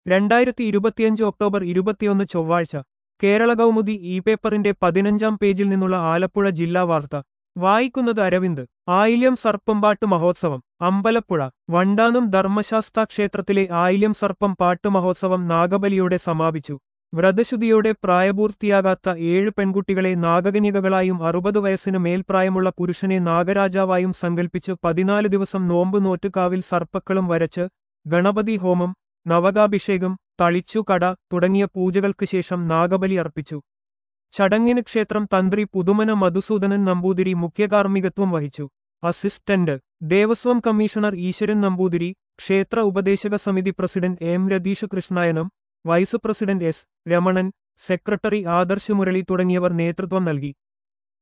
രണ്ടായിരത്തി ഇരുപത്തിയഞ്ച് ഒക്ടോബർ ഇരുപത്തിയൊന്ന് ചൊവ്വാഴ്ച കേരള കൗമുദി ഇ പേപ്പറിന്റെ പതിനഞ്ചാം പേജിൽ നിന്നുള്ള ആലപ്പുഴ ജില്ലാ വാർത്ത വായിക്കുന്നത് അരവിന്ദ് ആയില്യം സർപ്പംപാട്ട് മഹോത്സവം അമ്പലപ്പുഴ വണ്ടാനം ധർമ്മശാസ്ത ക്ഷേത്രത്തിലെ ആയില്യം സർപ്പം പാട്ട് മഹോത്സവം നാഗബലിയോടെ സമാപിച്ചു വ്രതശുദ്ധിയോടെ പ്രായപൂർത്തിയാകാത്ത ഏഴ് പെൺകുട്ടികളെ നാഗകന്യകകളായും അറുപത് വയസ്സിന് മേൽപ്രായമുള്ള പുരുഷനെ നാഗരാജാവായും സങ്കൽപ്പിച്ച് പതിനാല് ദിവസം നോമ്പ് നോറ്റുകാവിൽ സർപ്പക്കളും വരച്ച് ഗണപതി ഹോമം നവകാഭിഷേകം തളിച്ചു കട തുടങ്ങിയ പൂജകൾക്ക് ശേഷം നാഗബലി അർപ്പിച്ചു ചടങ്ങിന് ക്ഷേത്രം തന്ത്രി പുതുമന മധുസൂദനൻ നമ്പൂതിരി മുഖ്യകാർമ്മികത്വം വഹിച്ചു അസിസ്റ്റന്റ് ദേവസ്വം കമ്മീഷണർ ഈശ്വരൻ നമ്പൂതിരി ക്ഷേത്ര ഉപദേശക സമിതി president M Ratheesh Krishnayanam vice president S Ramanan secretary Adarsh Murali തുടങ്ങിയവർ നേതൃത്വം നൽകി